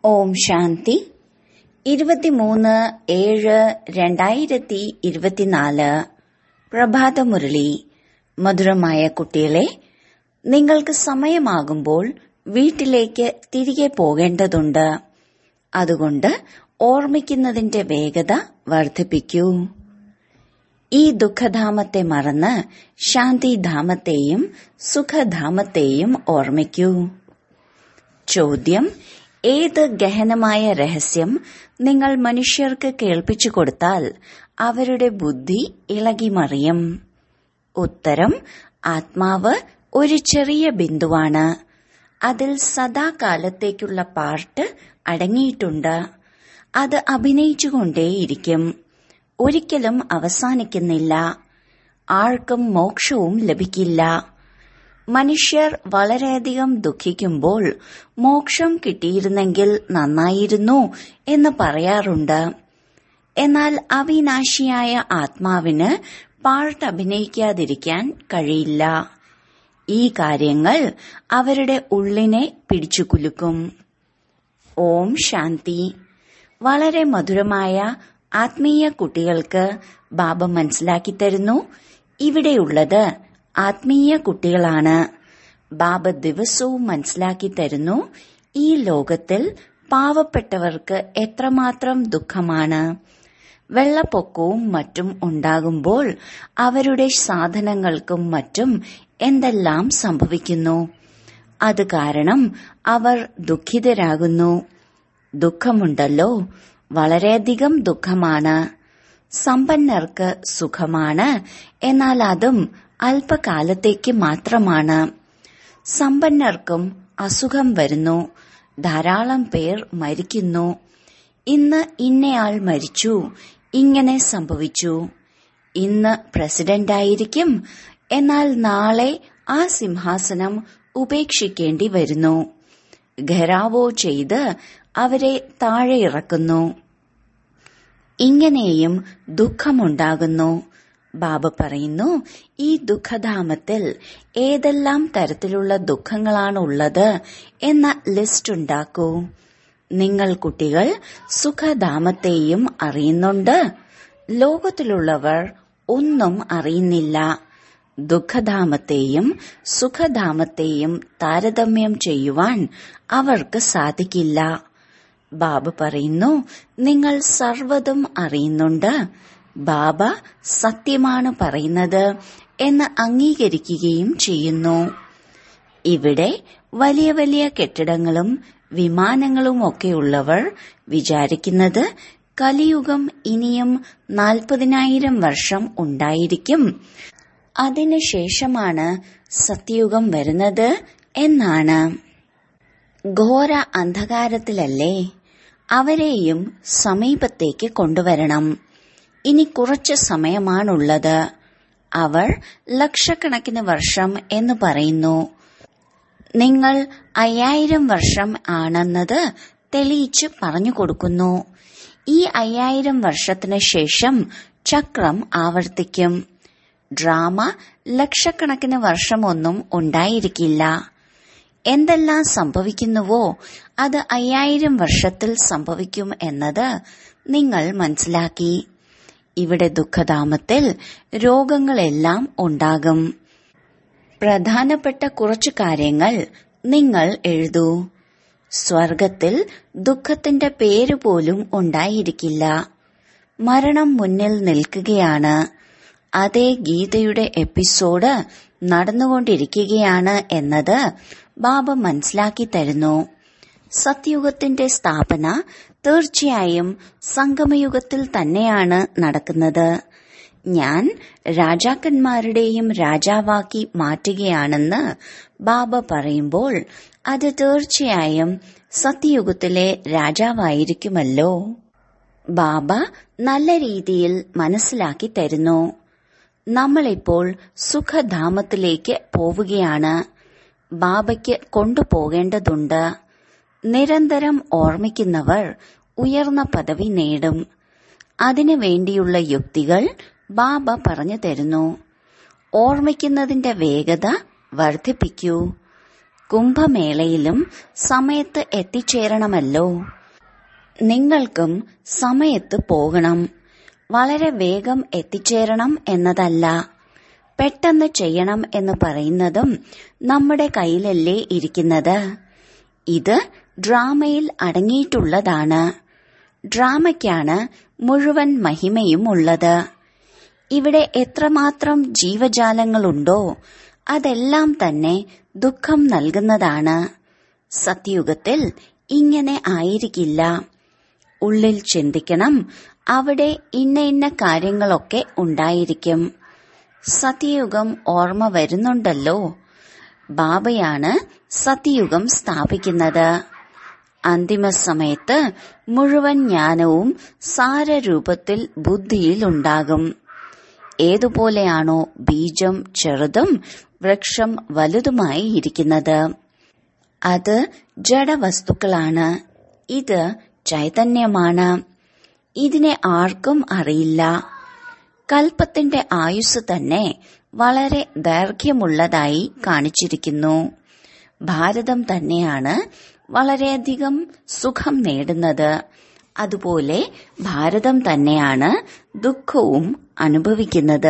ഓം ശാന്തി ഇരുപത്തിമൂന്ന് ഏഴ് രണ്ടായിരത്തി ഇരുപത്തിനാല് പ്രഭാതമുരളി മധുരമായ കുട്ടികളെ നിങ്ങൾക്ക് സമയമാകുമ്പോൾ വീട്ടിലേക്ക് തിരികെ പോകേണ്ടതുണ്ട് അതുകൊണ്ട് ഓർമ്മിക്കുന്നതിന്റെ വേഗത വർദ്ധിപ്പിക്കൂ ഈ ദുഃഖധാമത്തെ മറന്ന് ശാന്തിധാമത്തെയും സുഖധാമത്തെയും ഓർമ്മിക്കൂ ചോദ്യം ഏത് ഗഹനമായ രഹസ്യം നിങ്ങൾ മനുഷ്യർക്ക് കേൾപ്പിച്ചു കൊടുത്താൽ അവരുടെ ബുദ്ധി ഇളകിമറിയും ഉത്തരം ആത്മാവ് ഒരു ചെറിയ ബിന്ദുവാണ് അതിൽ സദാകാലത്തേക്കുള്ള പാർട്ട് അടങ്ങിയിട്ടുണ്ട് അത് അഭിനയിച്ചുകൊണ്ടേയിരിക്കും ഒരിക്കലും അവസാനിക്കുന്നില്ല ആർക്കും മോക്ഷവും ലഭിക്കില്ല മനുഷ്യർ വളരെയധികം ദുഃഖിക്കുമ്പോൾ മോക്ഷം കിട്ടിയിരുന്നെങ്കിൽ നന്നായിരുന്നു എന്ന് പറയാറുണ്ട് എന്നാൽ അവിനാശിയായ ആത്മാവിന് പാർട്ട് അഭിനയിക്കാതിരിക്കാൻ കഴിയില്ല ഈ കാര്യങ്ങൾ അവരുടെ ഉള്ളിനെ പിടിച്ചുകുലുക്കും ഓം ശാന്തി വളരെ മധുരമായ ആത്മീയ കുട്ടികൾക്ക് ബാബ മനസ്സിലാക്കി തരുന്നു ഇവിടെയുള്ളത് ആത്മീയ കുട്ടികളാണ് ബാബ ദിവസവും മനസ്സിലാക്കി തരുന്നു ഈ ലോകത്തിൽ പാവപ്പെട്ടവർക്ക് എത്രമാത്രം ദുഃഖമാണ് വെള്ളപ്പൊക്കവും മറ്റും ഉണ്ടാകുമ്പോൾ അവരുടെ സാധനങ്ങൾക്കും മറ്റും എന്തെല്ലാം സംഭവിക്കുന്നു അത് കാരണം അവർ ദുഃഖിതരാകുന്നു ദുഃഖമുണ്ടല്ലോ വളരെയധികം ദുഃഖമാണ് സമ്പന്നർക്ക് സുഖമാണ് എന്നാൽ അതും അല്പകാലത്തേക്ക് മാത്രമാണ് സമ്പന്നർക്കും അസുഖം വരുന്നു ധാരാളം പേർ മരിക്കുന്നു ഇന്ന് ഇന്നയാൾ മരിച്ചു ഇങ്ങനെ സംഭവിച്ചു ഇന്ന് പ്രസിഡന്റായിരിക്കും എന്നാൽ നാളെ ആ സിംഹാസനം ഉപേക്ഷിക്കേണ്ടി വരുന്നു ഘരാവോ ചെയ്ത് അവരെ താഴെ ഇറക്കുന്നു ഇങ്ങനെയും ദുഃഖമുണ്ടാകുന്നു ബാബ പറയുന്നു ഈ ദുഃഖധാമത്തിൽ ഏതെല്ലാം തരത്തിലുള്ള ദുഃഖങ്ങളാണ് ഉള്ളത് എന്ന ലിസ്റ്റ് ഉണ്ടാക്കൂ നിങ്ങൾ കുട്ടികൾ സുഖധാമത്തെയും അറിയുന്നുണ്ട് ലോകത്തിലുള്ളവർ ഒന്നും അറിയുന്നില്ല ദുഃഖധാമത്തെയും സുഖധാമത്തെയും താരതമ്യം ചെയ്യുവാൻ അവർക്ക് സാധിക്കില്ല ബാബ പറയുന്നു നിങ്ങൾ സർവതും അറിയുന്നുണ്ട് ബാബ സത്യമാണ് പറയുന്നത് എന്ന് അംഗീകരിക്കുകയും ചെയ്യുന്നു ഇവിടെ വലിയ വലിയ കെട്ടിടങ്ങളും വിമാനങ്ങളും ഒക്കെയുള്ളവർ വിചാരിക്കുന്നത് കലിയുഗം ഇനിയും നാൽപ്പതിനായിരം വർഷം ഉണ്ടായിരിക്കും അതിനുശേഷമാണ് സത്യയുഗം വരുന്നത് എന്നാണ് ഘോര അന്ധകാരത്തിലല്ലേ അവരെയും സമീപത്തേക്ക് കൊണ്ടുവരണം ഇനി കുറച്ച് സമയമാണുള്ളത് അവർ ലക്ഷക്കണക്കിന് വർഷം എന്ന് പറയുന്നു നിങ്ങൾ അയ്യായിരം വർഷം ആണെന്നത് തെളിയിച്ച് പറഞ്ഞു കൊടുക്കുന്നു ഈ അയ്യായിരം വർഷത്തിന് ശേഷം ചക്രം ആവർത്തിക്കും ഡ്രാമ ലക്ഷക്കണക്കിന് വർഷമൊന്നും ഉണ്ടായിരിക്കില്ല എന്തെല്ലാം സംഭവിക്കുന്നുവോ അത് അയ്യായിരം വർഷത്തിൽ സംഭവിക്കും എന്നത് നിങ്ങൾ മനസ്സിലാക്കി ഇവിടെ ദുഃഖധാമത്തിൽ രോഗങ്ങളെല്ലാം ഉണ്ടാകും പ്രധാനപ്പെട്ട കുറച്ചു കാര്യങ്ങൾ നിങ്ങൾ എഴുതൂ സ്വർഗത്തിൽ ദുഃഖത്തിന്റെ പേര് പോലും ഉണ്ടായിരിക്കില്ല മരണം മുന്നിൽ നിൽക്കുകയാണ് അതേ ഗീതയുടെ എപ്പിസോഡ് നടന്നുകൊണ്ടിരിക്കുകയാണ് എന്നത് ബാബ മനസ്സിലാക്കി തരുന്നു സത്യുഗത്തിന്റെ സ്ഥാപന തീർച്ചയായും സംഗമയുഗത്തിൽ തന്നെയാണ് നടക്കുന്നത് ഞാൻ രാജാക്കന്മാരുടെയും രാജാവാക്കി മാറ്റുകയാണെന്ന് ബാബ പറയുമ്പോൾ അത് തീർച്ചയായും സത്യയുഗത്തിലെ രാജാവായിരിക്കുമല്ലോ ബാബ നല്ല രീതിയിൽ മനസ്സിലാക്കി തരുന്നു നമ്മളിപ്പോൾ സുഖധാമത്തിലേക്ക് പോവുകയാണ് ബാബയ്ക്ക് കൊണ്ടുപോകേണ്ടതുണ്ട് നിരന്തരം ഓർമ്മിക്കുന്നവർ ഉയർന്ന പദവി നേടും അതിനു വേണ്ടിയുള്ള യുക്തികൾ ബാബ പറഞ്ഞു തരുന്നു ഓർമ്മിക്കുന്നതിന്റെ വേഗത വർദ്ധിപ്പിക്കൂ കുംഭമേളയിലും സമയത്ത് എത്തിച്ചേരണമല്ലോ നിങ്ങൾക്കും സമയത്ത് പോകണം വളരെ വേഗം എത്തിച്ചേരണം എന്നതല്ല പെട്ടെന്ന് ചെയ്യണം എന്ന് പറയുന്നതും നമ്മുടെ കയ്യിലല്ലേ ഇരിക്കുന്നത് ഇത് ഡ്രാമയിൽ അടങ്ങിയിട്ടുള്ളതാണ് ഡ്രാമയ്ക്കാണ് മുഴുവൻ മഹിമയും ഉള്ളത് ഇവിടെ എത്രമാത്രം ജീവജാലങ്ങളുണ്ടോ അതെല്ലാം തന്നെ ദുഃഖം നൽകുന്നതാണ് സത്യുഗത്തിൽ ഇങ്ങനെ ആയിരിക്കില്ല ഉള്ളിൽ ചിന്തിക്കണം അവിടെ ഇന്ന ഇന്ന കാര്യങ്ങളൊക്കെ ഉണ്ടായിരിക്കും സത്യയുഗം ഓർമ്മ വരുന്നുണ്ടല്ലോ ബാബയാണ് സത്യയുഗം സ്ഥാപിക്കുന്നത് അന്തിമ സമയത്ത് മുഴുവൻ ജ്ഞാനവും സാരരൂപത്തിൽ ബുദ്ധിയിൽ ഉണ്ടാകും ഏതുപോലെയാണോ ബീജം ചെറുതും വൃക്ഷം വലുതുമായി ഇരിക്കുന്നത് അത് ജഡവസ്തുക്കളാണ് ഇത് ചൈതന്യമാണ് ഇതിനെ ആർക്കും അറിയില്ല കൽപ്പത്തിന്റെ ആയുസ് തന്നെ വളരെ ദൈർഘ്യമുള്ളതായി കാണിച്ചിരിക്കുന്നു ഭാരതം തന്നെയാണ് വളരെയധികം സുഖം നേടുന്നത് അതുപോലെ ഭാരതം തന്നെയാണ് ദുഃഖവും അനുഭവിക്കുന്നത്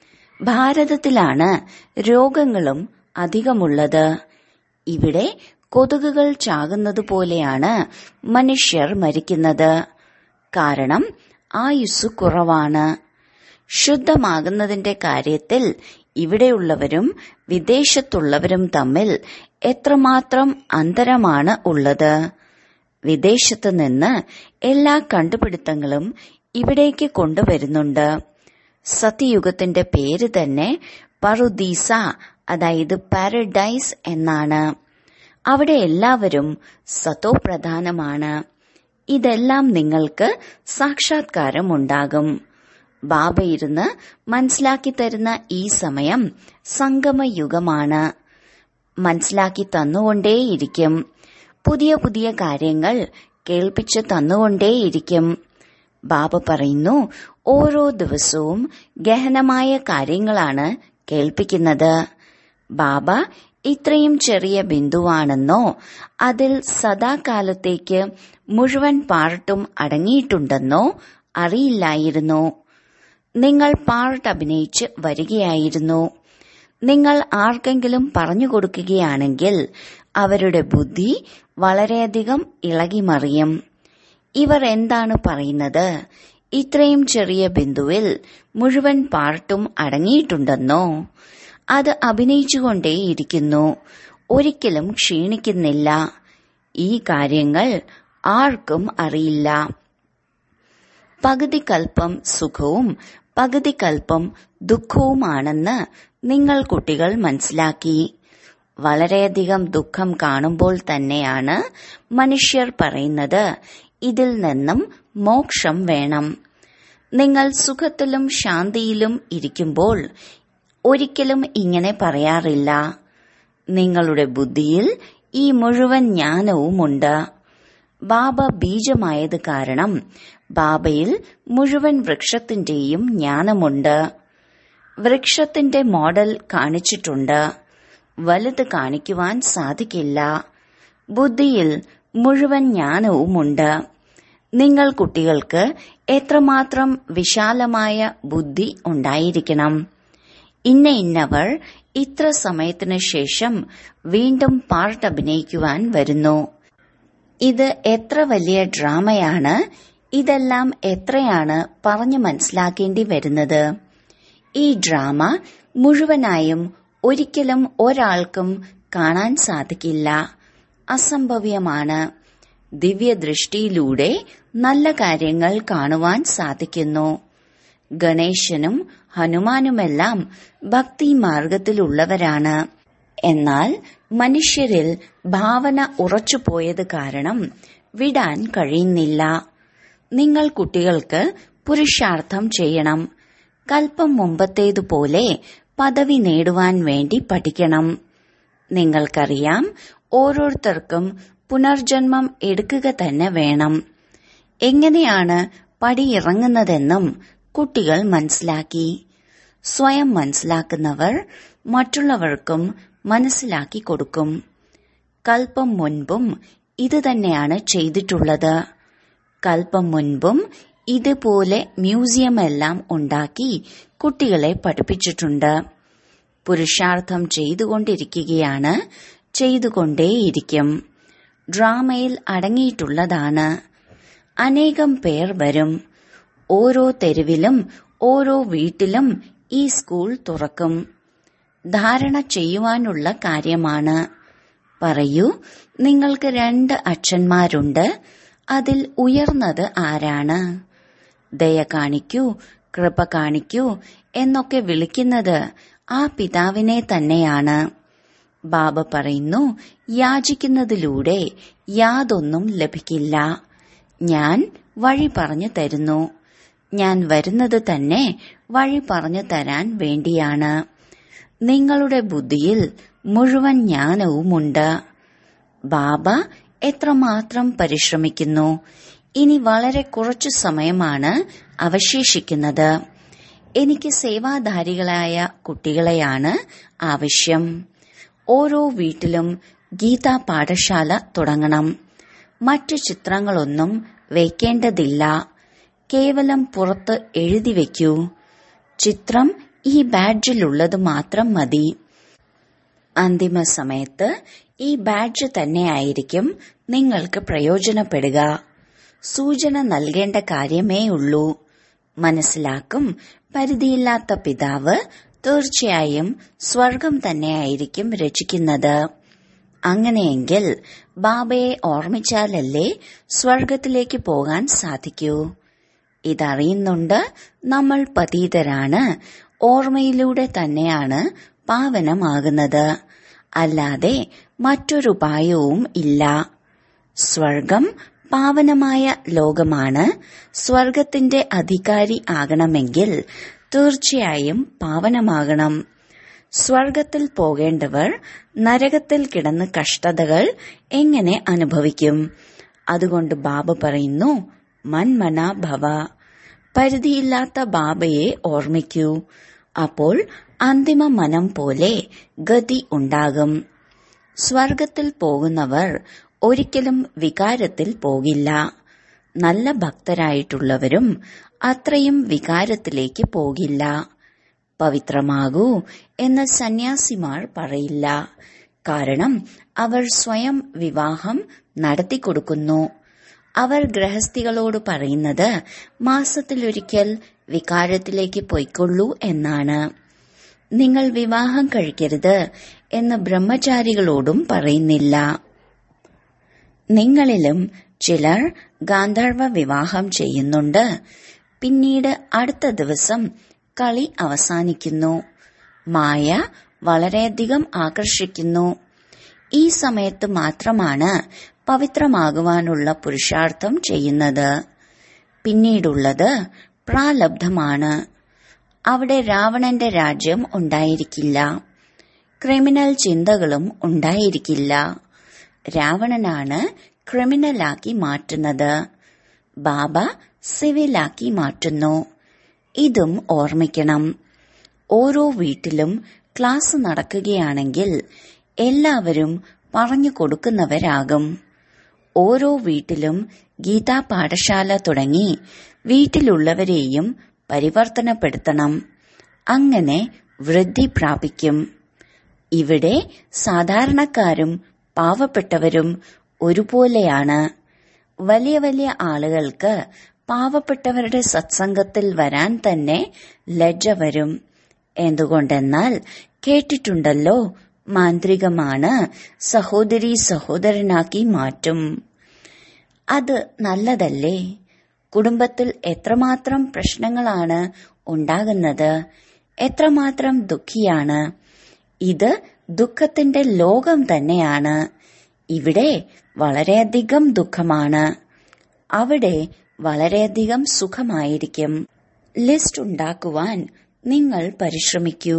ഭാരതത്തിലാണ് രോഗങ്ങളും അധികമുള്ളത് ഇവിടെ കൊതുകുകൾ ചാകുന്നത് പോലെയാണ് മനുഷ്യർ മരിക്കുന്നത് കാരണം ആയുസ് കുറവാണ് ശുദ്ധമാകുന്നതിന്റെ കാര്യത്തിൽ ഇവിടെയുള്ളവരും വിദേശത്തുള്ളവരും തമ്മിൽ എത്രമാത്രം അന്തരമാണ് ഉള്ളത് വിദേശത്ത് നിന്ന് എല്ലാ കണ്ടുപിടുത്തങ്ങളും ഇവിടേക്ക് കൊണ്ടുവരുന്നുണ്ട് സത്യയുഗത്തിന്റെ പേര് തന്നെ പറുദീസ അതായത് പാരഡൈസ് എന്നാണ് അവിടെ എല്ലാവരും സത്തോ പ്രധാനമാണ് ഇതെല്ലാം നിങ്ങൾക്ക് സാക്ഷാത്കാരം ഉണ്ടാകും ബാബ ഇരുന്ന് മനസ്സിലാക്കി തരുന്ന ഈ സമയം സംഗമയുഗമാണ് മനസ്സിലാക്കി തന്നുകൊണ്ടേയിരിക്കും പുതിയ പുതിയ കാര്യങ്ങൾ കേൾപ്പിച്ച് തന്നുകൊണ്ടേയിരിക്കും ബാബ പറയുന്നു ഓരോ ദിവസവും ഗഹനമായ കാര്യങ്ങളാണ് കേൾപ്പിക്കുന്നത് ബാബ ഇത്രയും ചെറിയ ബിന്ദുവാണെന്നോ അതിൽ സദാകാലത്തേക്ക് മുഴുവൻ പാർട്ടും അടങ്ങിയിട്ടുണ്ടെന്നോ അറിയില്ലായിരുന്നു നിങ്ങൾ പാർട്ട് അഭിനയിച്ച് വരികയായിരുന്നു നിങ്ങൾ ആർക്കെങ്കിലും പറഞ്ഞു കൊടുക്കുകയാണെങ്കിൽ അവരുടെ ബുദ്ധി വളരെയധികം ഇളകിമറിയും ഇവർ എന്താണ് പറയുന്നത് ഇത്രയും ചെറിയ ബിന്ദുവിൽ മുഴുവൻ പാർട്ടും അടങ്ങിയിട്ടുണ്ടെന്നോ അത് അഭിനയിച്ചുകൊണ്ടേയിരിക്കുന്നു ഒരിക്കലും ക്ഷീണിക്കുന്നില്ല ഈ കാര്യങ്ങൾ ആർക്കും അറിയില്ല പകുതി കൽപ്പം സുഖവും പകുതി കൽപ്പം ദുഃഖവുമാണെന്ന് നിങ്ങൾ കുട്ടികൾ മനസ്സിലാക്കി വളരെയധികം ദുഃഖം കാണുമ്പോൾ തന്നെയാണ് മനുഷ്യർ പറയുന്നത് ഇതിൽ നിന്നും മോക്ഷം വേണം നിങ്ങൾ സുഖത്തിലും ശാന്തിയിലും ഇരിക്കുമ്പോൾ ഒരിക്കലും ഇങ്ങനെ പറയാറില്ല നിങ്ങളുടെ ബുദ്ധിയിൽ ഈ മുഴുവൻ ജ്ഞാനവുമുണ്ട് ബാബ ബീജമായത് കാരണം ബാബയിൽ മുഴുവൻ വൃക്ഷത്തിന്റെയും ജ്ഞാനമുണ്ട് വൃക്ഷത്തിന്റെ മോഡൽ കാണിച്ചിട്ടുണ്ട് വലുത് കാണിക്കുവാൻ സാധിക്കില്ല ബുദ്ധിയിൽ മുഴുവൻ ജ്ഞാനവുമുണ്ട് നിങ്ങൾ കുട്ടികൾക്ക് എത്രമാത്രം വിശാലമായ ബുദ്ധി ഉണ്ടായിരിക്കണം ഇന്ന ഇന്നവർ ഇത്ര സമയത്തിനു ശേഷം വീണ്ടും പാർട്ട് അഭിനയിക്കുവാൻ വരുന്നു ഇത് എത്ര വലിയ ഡ്രാമയാണ് ഇതെല്ലാം എത്രയാണ് പറഞ്ഞു മനസ്സിലാക്കേണ്ടി വരുന്നത് ഈ ഡ്രാമ മുഴുവനായും ഒരിക്കലും ഒരാൾക്കും കാണാൻ സാധിക്കില്ല അസംഭവ്യമാണ് ദിവ്യദൃഷ്ടിയിലൂടെ നല്ല കാര്യങ്ങൾ കാണുവാൻ സാധിക്കുന്നു ഗണേശനും ഹനുമാനുമെല്ലാം ഭക്തി മാർഗത്തിലുള്ളവരാണ് എന്നാൽ മനുഷ്യരിൽ ഭാവന ഉറച്ചുപോയത് കാരണം വിടാൻ കഴിയുന്നില്ല നിങ്ങൾ കുട്ടികൾക്ക് പുരുഷാർത്ഥം ചെയ്യണം കൽപ്പം മുമ്പത്തേതുപോലെ പദവി നേടുവാൻ വേണ്ടി പഠിക്കണം നിങ്ങൾക്കറിയാം ഓരോരുത്തർക്കും പുനർജന്മം എടുക്കുക തന്നെ വേണം എങ്ങനെയാണ് പടിയിറങ്ങുന്നതെന്നും കുട്ടികൾ മനസ്സിലാക്കി സ്വയം മനസ്സിലാക്കുന്നവർ മറ്റുള്ളവർക്കും മനസ്സിലാക്കി കൊടുക്കും കൽപ്പം മുൻപും ഇത് തന്നെയാണ് ചെയ്തിട്ടുള്ളത് കൽപ്പം മുൻപും ഇതുപോലെ മ്യൂസിയം എല്ലാം ഉണ്ടാക്കി കുട്ടികളെ പഠിപ്പിച്ചിട്ടുണ്ട് പുരുഷാർത്ഥം ചെയ്തുകൊണ്ടിരിക്കുകയാണ് ചെയ്തുകൊണ്ടേയിരിക്കും ഡ്രാമയിൽ അടങ്ങിയിട്ടുള്ളതാണ് അനേകം പേർ വരും ഓരോ തെരുവിലും ഓരോ വീട്ടിലും ഈ സ്കൂൾ തുറക്കും ധാരണ ചെയ്യുവാനുള്ള കാര്യമാണ് പറയൂ നിങ്ങൾക്ക് രണ്ട് അച്ഛന്മാരുണ്ട് അതിൽ ഉയർന്നത് ആരാണ് ദയ കാണിക്കൂ കൃപ കാണിക്കൂ എന്നൊക്കെ വിളിക്കുന്നത് ആ പിതാവിനെ തന്നെയാണ് ബാബ പറയുന്നു യാചിക്കുന്നതിലൂടെ യാതൊന്നും ലഭിക്കില്ല ഞാൻ വഴി പറഞ്ഞു തരുന്നു ഞാൻ വരുന്നത് തന്നെ വഴി പറഞ്ഞു തരാൻ വേണ്ടിയാണ് നിങ്ങളുടെ ബുദ്ധിയിൽ മുഴുവൻ ജ്ഞാനവുമുണ്ട് ബാബ എത്രമാത്രം പരിശ്രമിക്കുന്നു ഇനി വളരെ കുറച്ചു സമയമാണ് അവശേഷിക്കുന്നത് എനിക്ക് സേവാധാരികളായ കുട്ടികളെയാണ് ആവശ്യം ഓരോ വീട്ടിലും ഗീതാ പാഠശാല തുടങ്ങണം മറ്റു ചിത്രങ്ങളൊന്നും വയ്ക്കേണ്ടതില്ല കേവലം പുറത്ത് എഴുതി വയ്ക്കൂ ചിത്രം ഈ ബാഡ്ജിലുള്ളത് മാത്രം മതി അന്തിമ സമയത്ത് ഈ ബാഡ്ജ് തന്നെയായിരിക്കും നിങ്ങൾക്ക് പ്രയോജനപ്പെടുക സൂചന നൽകേണ്ട കാര്യമേ ഉള്ളൂ മനസ്സിലാക്കും പരിധിയില്ലാത്ത പിതാവ് തീർച്ചയായും സ്വർഗം തന്നെയായിരിക്കും രചിക്കുന്നത് അങ്ങനെയെങ്കിൽ ബാബയെ ഓർമ്മിച്ചാലല്ലേ സ്വർഗത്തിലേക്ക് പോകാൻ സാധിക്കൂ ഇതറിയുന്നുണ്ട് നമ്മൾ പതീതരാണ് ഓർമ്മയിലൂടെ തന്നെയാണ് പാവനമാകുന്നത് അല്ലാതെ മറ്റൊരുപായവും ഇല്ല സ്വർഗം പാവനമായ ലോകമാണ് സ്വർഗത്തിന്റെ അധികാരി ആകണമെങ്കിൽ തീർച്ചയായും പാവനമാകണം സ്വർഗത്തിൽ പോകേണ്ടവർ നരകത്തിൽ കിടന്ന് കഷ്ടതകൾ എങ്ങനെ അനുഭവിക്കും അതുകൊണ്ട് ബാബ പറയുന്നു മന്മന ഭവ പരിധിയില്ലാത്ത ബാബയെ ഓർമ്മിക്കൂ അപ്പോൾ അന്തിമ മനം പോലെ ഗതി ഉണ്ടാകും സ്വർഗത്തിൽ പോകുന്നവർ ഒരിക്കലും വികാരത്തിൽ പോകില്ല നല്ല ഭക്തരായിട്ടുള്ളവരും അത്രയും വികാരത്തിലേക്ക് പോകില്ല പവിത്രമാകൂ എന്ന് സന്യാസിമാർ പറയില്ല കാരണം അവർ സ്വയം വിവാഹം നടത്തിക്കൊടുക്കുന്നു അവർ ഗൃഹസ്ഥികളോട് പറയുന്നത് മാസത്തിലൊരിക്കൽ വികാരത്തിലേക്ക് പൊയ്ക്കൊള്ളൂ എന്നാണ് നിങ്ങൾ വിവാഹം കഴിക്കരുത് എന്ന് ബ്രഹ്മചാരികളോടും പറയുന്നില്ല നിങ്ങളിലും ചിലർ ഗാന്ധർവ വിവാഹം ചെയ്യുന്നുണ്ട് പിന്നീട് അടുത്ത ദിവസം കളി അവസാനിക്കുന്നു മായ വളരെയധികം ആകർഷിക്കുന്നു ഈ സമയത്ത് മാത്രമാണ് പവിത്രമാകുവാനുള്ള പുരുഷാർത്ഥം ചെയ്യുന്നത് പിന്നീടുള്ളത് പ്രാലബ്ധമാണ് അവിടെ രാവണന്റെ രാജ്യം ഉണ്ടായിരിക്കില്ല ക്രിമിനൽ ചിന്തകളും ഉണ്ടായിരിക്കില്ല രാവണനാണ് ക്രിമിനലാക്കി മാറ്റുന്നത് ബാബ സിവിലാക്കി മാറ്റുന്നു ഇതും ഓർമ്മിക്കണം ഓരോ വീട്ടിലും ക്ലാസ് നടക്കുകയാണെങ്കിൽ എല്ലാവരും പറഞ്ഞു കൊടുക്കുന്നവരാകും ഓരോ വീട്ടിലും ഗീതാ പാഠശാല തുടങ്ങി വീട്ടിലുള്ളവരെയും പരിവർത്തനപ്പെടുത്തണം അങ്ങനെ വൃദ്ധി പ്രാപിക്കും ഇവിടെ സാധാരണക്കാരും പാവപ്പെട്ടവരും ഒരുപോലെയാണ് വലിയ വലിയ ആളുകൾക്ക് പാവപ്പെട്ടവരുടെ സത്സംഗത്തിൽ വരാൻ തന്നെ ലജ്ജ വരും എന്തുകൊണ്ടെന്നാൽ കേട്ടിട്ടുണ്ടല്ലോ മാന്ത്രികമാണ് സഹോദരി സഹോദരനാക്കി മാറ്റും അത് നല്ലതല്ലേ കുടുംബത്തിൽ എത്രമാത്രം പ്രശ്നങ്ങളാണ് ഉണ്ടാകുന്നത് എത്രമാത്രം ദുഃഖിയാണ് ഇത് ദുഃഖത്തിന്റെ ലോകം തന്നെയാണ് ഇവിടെ വളരെയധികം ദുഃഖമാണ് അവിടെ വളരെയധികം സുഖമായിരിക്കും ലിസ്റ്റ് ഉണ്ടാക്കുവാൻ നിങ്ങൾ പരിശ്രമിക്കൂ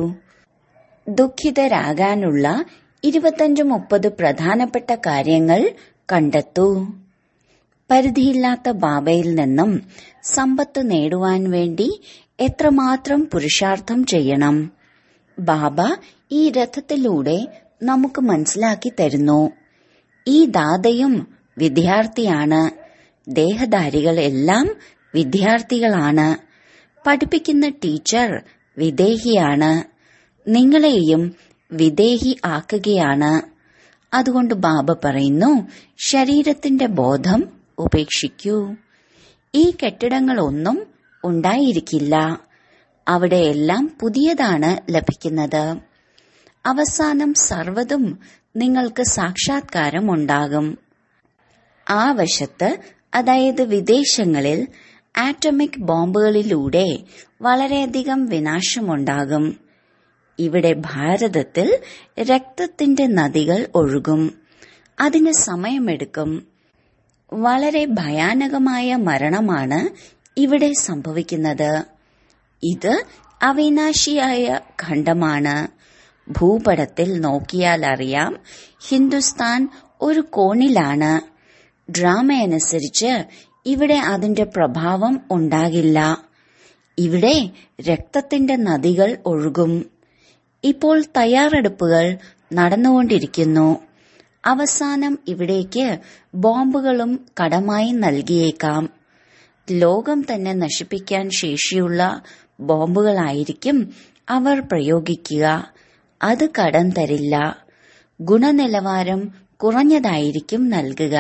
ദുഃഖിതരാകാനുള്ള ഇരുപത്തഞ്ച് മുപ്പത് പ്രധാനപ്പെട്ട കാര്യങ്ങൾ കണ്ടെത്തൂ പരിധിയില്ലാത്ത ബാബയിൽ നിന്നും സമ്പത്ത് നേടുവാൻ വേണ്ടി എത്രമാത്രം പുരുഷാർത്ഥം ചെയ്യണം ബാബ ഈ രഥത്തിലൂടെ നമുക്ക് മനസ്സിലാക്കി തരുന്നു ഈ ദാതയും വിദ്യാർത്ഥിയാണ് ദേഹധാരികൾ എല്ലാം വിദ്യാർത്ഥികളാണ് പഠിപ്പിക്കുന്ന ടീച്ചർ വിദേഹിയാണ് നിങ്ങളെയും വിദേഹി ആക്കുകയാണ് അതുകൊണ്ട് ബാബ പറയുന്നു ശരീരത്തിന്റെ ബോധം ഉപേക്ഷിക്കൂ ഈ കെട്ടിടങ്ങളൊന്നും ഉണ്ടായിരിക്കില്ല അവിടെയെല്ലാം പുതിയതാണ് ലഭിക്കുന്നത് അവസാനം സർവതും നിങ്ങൾക്ക് സാക്ഷാത്കാരം ഉണ്ടാകും ആ വശത്ത് അതായത് വിദേശങ്ങളിൽ ആറ്റമിക് ബോംബുകളിലൂടെ വളരെയധികം വിനാശമുണ്ടാകും ഇവിടെ ഭാരതത്തിൽ രക്തത്തിന്റെ നദികൾ ഒഴുകും അതിന് സമയമെടുക്കും വളരെ ഭയാനകമായ മരണമാണ് ഇവിടെ സംഭവിക്കുന്നത് ഇത് അവിനാശിയായ ഖണ്ഡമാണ് ഭൂപടത്തിൽ നോക്കിയാൽ അറിയാം ഹിന്ദുസ്ഥാൻ ഒരു കോണിലാണ് ഡ്രാമയനുസരിച്ച് ഇവിടെ അതിന്റെ പ്രഭാവം ഉണ്ടാകില്ല ഇവിടെ രക്തത്തിന്റെ നദികൾ ഒഴുകും ഇപ്പോൾ തയ്യാറെടുപ്പുകൾ നടന്നുകൊണ്ടിരിക്കുന്നു അവസാനം ഇവിടേക്ക് ബോംബുകളും കടമായി നൽകിയേക്കാം ലോകം തന്നെ നശിപ്പിക്കാൻ ശേഷിയുള്ള ബോംബുകളായിരിക്കും അവർ പ്രയോഗിക്കുക അത് കടം തരില്ല ഗുണനിലവാരം കുറഞ്ഞതായിരിക്കും നൽകുക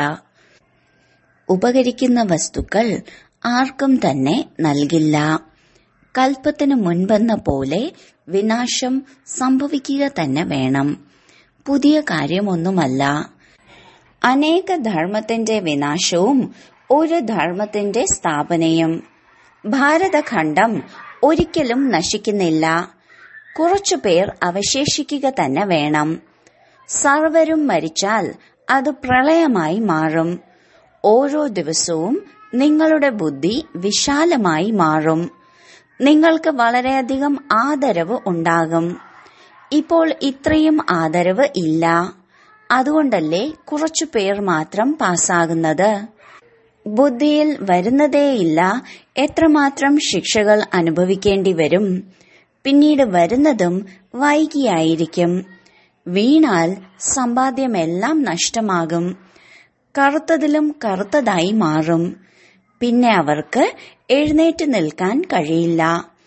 ഉപകരിക്കുന്ന വസ്തുക്കൾ ആർക്കും തന്നെ നൽകില്ല കൽപ്പത്തിനു മുൻപെന്ന പോലെ വിനാശം സംഭവിക്കുക തന്നെ വേണം പുതിയ കാര്യമൊന്നുമല്ല അനേക ധർമ്മത്തിന്റെ വിനാശവും ഒരു ധർമ്മത്തിന്റെ സ്ഥാപനയും ഭാരതഖണ്ഡം ഒരിക്കലും നശിക്കുന്നില്ല കുറച്ചു പേർ അവശേഷിക്കുക തന്നെ വേണം സർവരും മരിച്ചാൽ അത് പ്രളയമായി മാറും ഓരോ ദിവസവും നിങ്ങളുടെ ബുദ്ധി വിശാലമായി മാറും നിങ്ങൾക്ക് വളരെയധികം ആദരവ് ഉണ്ടാകും ഇപ്പോൾ ഇത്രയും ആദരവ് ഇല്ല അതുകൊണ്ടല്ലേ കുറച്ചു പേർ മാത്രം പാസ്സാകുന്നത് ബുദ്ധിയിൽ വരുന്നതേയില്ല എത്രമാത്രം ശിക്ഷകൾ അനുഭവിക്കേണ്ടി വരും പിന്നീട് വരുന്നതും വൈകിയായിരിക്കും വീണാൽ സമ്പാദ്യമെല്ലാം നഷ്ടമാകും കറുത്തതിലും കറുത്തതായി മാറും പിന്നെ അവർക്ക് എഴുന്നേറ്റ് നിൽക്കാൻ കഴിയില്ല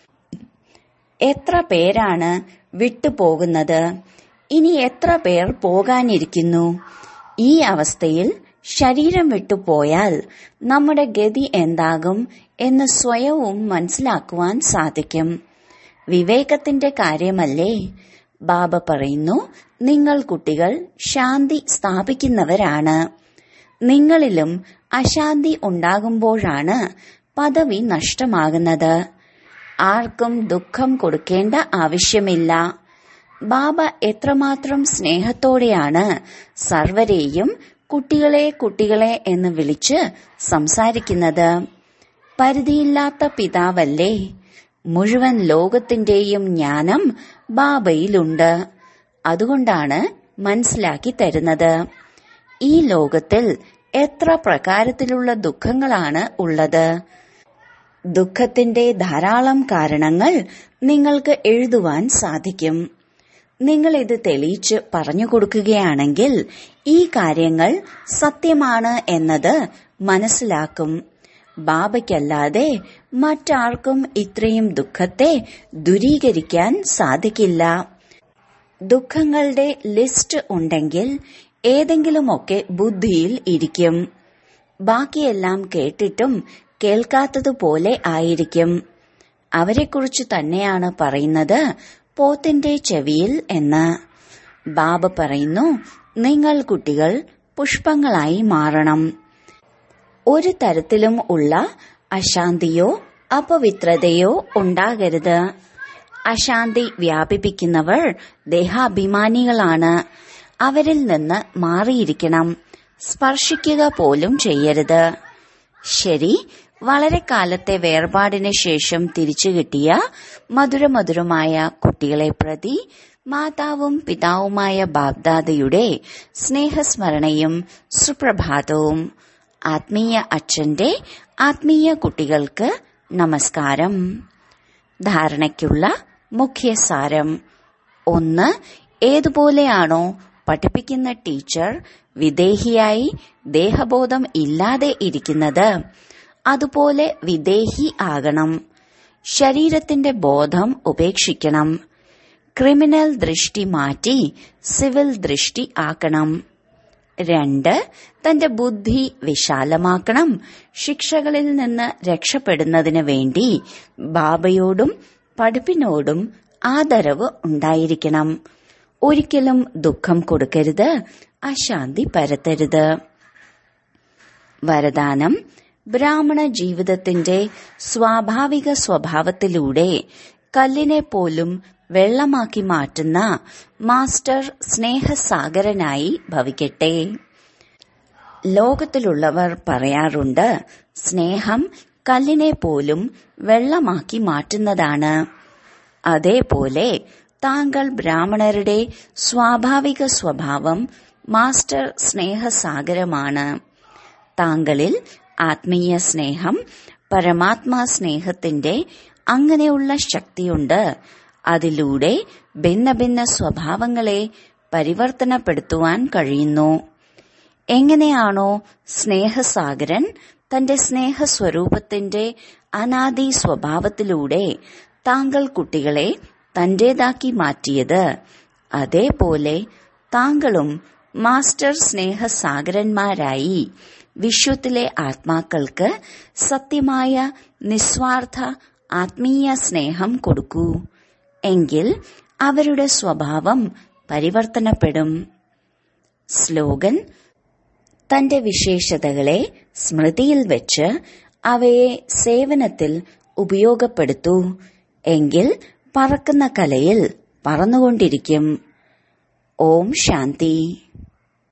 എത്ര പേരാണ് വിട്ടുപോകുന്നത് ഇനി എത്ര പേർ പോകാനിരിക്കുന്നു ഈ അവസ്ഥയിൽ ശരീരം വിട്ടുപോയാൽ നമ്മുടെ ഗതി എന്താകും എന്ന് സ്വയവും മനസ്സിലാക്കുവാൻ സാധിക്കും വിവേകത്തിന്റെ കാര്യമല്ലേ ബാബ പറയുന്നു നിങ്ങൾ കുട്ടികൾ ശാന്തി സ്ഥാപിക്കുന്നവരാണ് നിങ്ങളിലും അശാന്തി ഉണ്ടാകുമ്പോഴാണ് പദവി നഷ്ടമാകുന്നത് ആർക്കും ദുഃഖം കൊടുക്കേണ്ട ആവശ്യമില്ല ബാബ എത്രമാത്രം സ്നേഹത്തോടെയാണ് സർവരെയും കുട്ടികളെ കുട്ടികളെ എന്ന് വിളിച്ച് സംസാരിക്കുന്നത് പരിധിയില്ലാത്ത പിതാവല്ലേ മുഴുവൻ ലോകത്തിന്റെയും ജ്ഞാനം ബാബയിലുണ്ട് അതുകൊണ്ടാണ് മനസ്സിലാക്കി തരുന്നത് ഈ ലോകത്തിൽ എത്ര പ്രകാരത്തിലുള്ള ദുഃഖങ്ങളാണ് ഉള്ളത് ദുഃഖത്തിന്റെ ധാരാളം കാരണങ്ങൾ നിങ്ങൾക്ക് എഴുതുവാൻ സാധിക്കും നിങ്ങൾ ഇത് തെളിയിച്ച് പറഞ്ഞു കൊടുക്കുകയാണെങ്കിൽ ഈ കാര്യങ്ങൾ സത്യമാണ് എന്നത് മനസ്സിലാക്കും ബാബയ്ക്കല്ലാതെ മറ്റാർക്കും ഇത്രയും ദുഃഖത്തെ ദൂരീകരിക്കാൻ സാധിക്കില്ല ദുഃഖങ്ങളുടെ ലിസ്റ്റ് ഉണ്ടെങ്കിൽ ഏതെങ്കിലുമൊക്കെ ബുദ്ധിയിൽ ഇരിക്കും ബാക്കിയെല്ലാം കേട്ടിട്ടും കേൾക്കാത്തതുപോലെ ആയിരിക്കും അവരെക്കുറിച്ച് തന്നെയാണ് പറയുന്നത് പോത്തിന്റെ ചെവിയിൽ എന്ന് ബാബ പറയുന്നു നിങ്ങൾ കുട്ടികൾ പുഷ്പങ്ങളായി മാറണം ഒരു തരത്തിലും ഉള്ള അശാന്തിയോ അപവിത്രതയോ ഉണ്ടാകരുത് അശാന്തി വ്യാപിപ്പിക്കുന്നവർ ദേഹാഭിമാനികളാണ് അവരിൽ നിന്ന് മാറിയിരിക്കണം സ്പർശിക്കുക പോലും ചെയ്യരുത് ശരി വളരെ കാലത്തെ വേർപാടിന് ശേഷം തിരിച്ചു കിട്ടിയ മധുരമധുരമായ കുട്ടികളെ പ്രതി മാതാവും പിതാവുമായ ബാബ്ദാദയുടെ സ്നേഹസ്മരണയും സുപ്രഭാതവും ആത്മീയ അച്ഛന്റെ ആത്മീയ കുട്ടികൾക്ക് നമസ്കാരം ധാരണയ്ക്കുള്ള മുഖ്യ സാരം ഒന്ന് ഏതുപോലെയാണോ പഠിപ്പിക്കുന്ന ടീച്ചർ വിദേഹിയായി ദേഹബോധം ഇല്ലാതെ ഇരിക്കുന്നത് അതുപോലെ വിദേഹി ആകണം ശരീരത്തിന്റെ ബോധം ഉപേക്ഷിക്കണം ക്രിമിനൽ ദൃഷ്ടി മാറ്റി സിവിൽ ദൃഷ്ടി ആക്കണം രണ്ട് തന്റെ ബുദ്ധി വിശാലമാക്കണം ശിക്ഷകളിൽ നിന്ന് രക്ഷപ്പെടുന്നതിന് വേണ്ടി ബാബയോടും പഠിപ്പിനോടും ആദരവ് ഉണ്ടായിരിക്കണം ഒരിക്കലും ദുഃഖം കൊടുക്കരുത് അശാന്തി പരത്തരുത് വരദാനം ബ്രാഹ്മണ ജീവിതത്തിന്റെ സ്വാഭാവിക സ്വഭാവത്തിലൂടെ കല്ലിനെ പോലും വെള്ളമാക്കി മാറ്റുന്ന മാസ്റ്റർ സ്നേഹസാഗരനായി ഭവിക്കട്ടെ ലോകത്തിലുള്ളവർ പറയാറുണ്ട് സ്നേഹം കല്ലിനെ പോലും വെള്ളമാക്കി മാറ്റുന്നതാണ് അതേപോലെ താങ്കൾ ബ്രാഹ്മണരുടെ സ്വാഭാവിക സ്വഭാവം മാസ്റ്റർ സ്നേഹസാഗരമാണ് താങ്കളിൽ ആത്മീയ സ്നേഹം പരമാത്മാ സ്നേഹത്തിന്റെ അങ്ങനെയുള്ള ശക്തിയുണ്ട് അതിലൂടെ ഭിന്ന ഭിന്ന സ്വഭാവങ്ങളെ പരിവർത്തനപ്പെടുത്തുവാൻ കഴിയുന്നു എങ്ങനെയാണോ സ്നേഹസാഗരൻ തന്റെ സ്നേഹസ്വരൂപത്തിന്റെ അനാദി സ്വഭാവത്തിലൂടെ താങ്കൾ കുട്ടികളെ തന്റേതാക്കി മാറ്റിയത് അതേപോലെ താങ്കളും മാസ്റ്റർ സ്നേഹസാഗരന്മാരായി വിശ്വത്തിലെ ആത്മാക്കൾക്ക് സത്യമായ നിസ്വാർത്ഥ ആത്മീയ സ്നേഹം കൊടുക്കൂ എങ്കിൽ അവരുടെ സ്വഭാവം പരിവർത്തനപ്പെടും സ്ലോഗൻ തന്റെ വിശേഷതകളെ സ്മൃതിയിൽ വെച്ച് അവയെ സേവനത്തിൽ ഉപയോഗപ്പെടുത്തൂ എങ്കിൽ പറക്കുന്ന കലയിൽ പറന്നുകൊണ്ടിരിക്കും ഓം ശാന്തി